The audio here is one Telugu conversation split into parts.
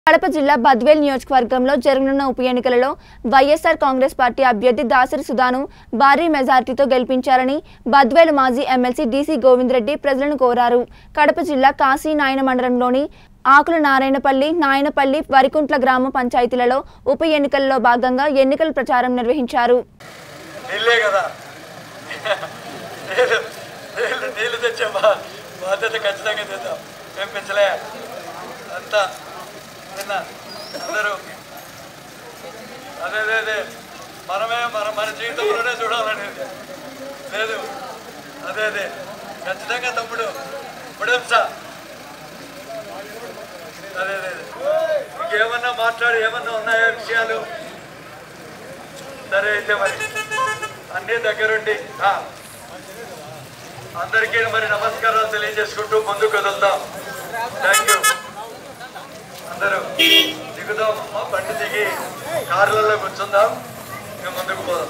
కడప జిల్లా బద్వేల్ నియోజకవర్గంలో జరగనున్న ఉప ఎన్నికలలో వైఎస్ఆర్ కాంగ్రెస్ పార్టీ అభ్యర్థి దాసరి సుధాను భారీ మెజార్టీతో గెలిపించాలని బద్వేలు మాజీ ఎమ్మెల్సీ డీసీ గోవిందరెడ్డి ప్రజలను కోరారు కడప జిల్లా కాశీ నాయన మండలంలోని ఆకుల నారాయణపల్లి నాయనపల్లి వరికుంట్ల గ్రామ పంచాయతీలలో ఉప ఎన్నికల్లో భాగంగా ఎన్నికల ప్రచారం నిర్వహించారు నీళ్ళే కదా నీళ్ళు నీళ్ళు నీళ్ళు తెచ్చే బా బాధ్యత ఖచ్చితంగా తెద్దాం మేము పెంచలే అంతా నిన్న అందరూ అదే అదే అదే మనమే మన మన జీవితంలోనే చూడాలనేది లేదు అదే అదే ఖచ్చితంగా తమ్ముడు ఇప్పుడేంస అదే అదే అదే. ఇంకేమన్నా మాట్లాడి ఏమన్నా ఉన్నాయా విషయాలు సరే అయితే మరి అన్ని దగ్గరుండి ఆ, అందరికీ మరి నమస్కారాలు తెలియజేసుకుంటూ ముందుకు కదులుతాం థ్యాంక్ యూ అందరూ దిగుదాం అమ్మా బండి దిగి కార్లలో కూర్చుందాం ఇంకా ముందుకు పోదాం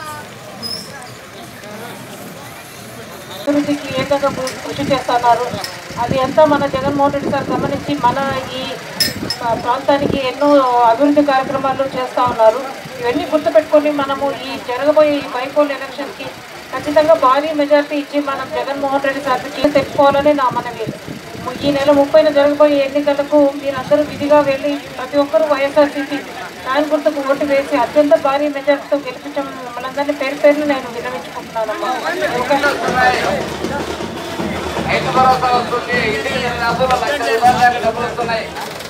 అభివృద్ధికి ఏకంగా కృ- కృషి చేస్తున్నారు అది ఎంతో మన జగన్మోహన్ రెడ్డి గారు గమనించి మన ఈ ప్రా- ప్రాంతానికి ఎన్నో అభివృద్ధి కార్యక్రమాలు చేస్తూ ఉన్నారు ఇవన్నీ గుర్తుపెట్టుకొని మనము ఈ జరగబోయే ఈ బైపోల్ ఎలక్షన్కి ఖచ్చితంగా భారీ మెజార్టీ ఇచ్చి మనం జగన్మోహన్ రెడ్డి సార్కి తెచ్చుకోవాలని నా మనవి ఈ నెల ముప్పైన జరగబోయే ఎన్నికలకు మీరందరూ విధిగా వెళ్ళి ప్రతి ఒక్కరూ వైఎస్ఆర్సీపీ దాని గుర్తుకు ఓటు వేసి అత్యంత భారీ మెజార్టీతో గెలిపించడం మనందరినీ పేరు పేరును నేను విన్నవించుకుంటున్నానమ్మా రైతు భరోసా వస్తుంది ఇంటికి రాష్ట్రంలో లక్ష రూపాయల దాకా డబ్బులు వస్తున్నాయి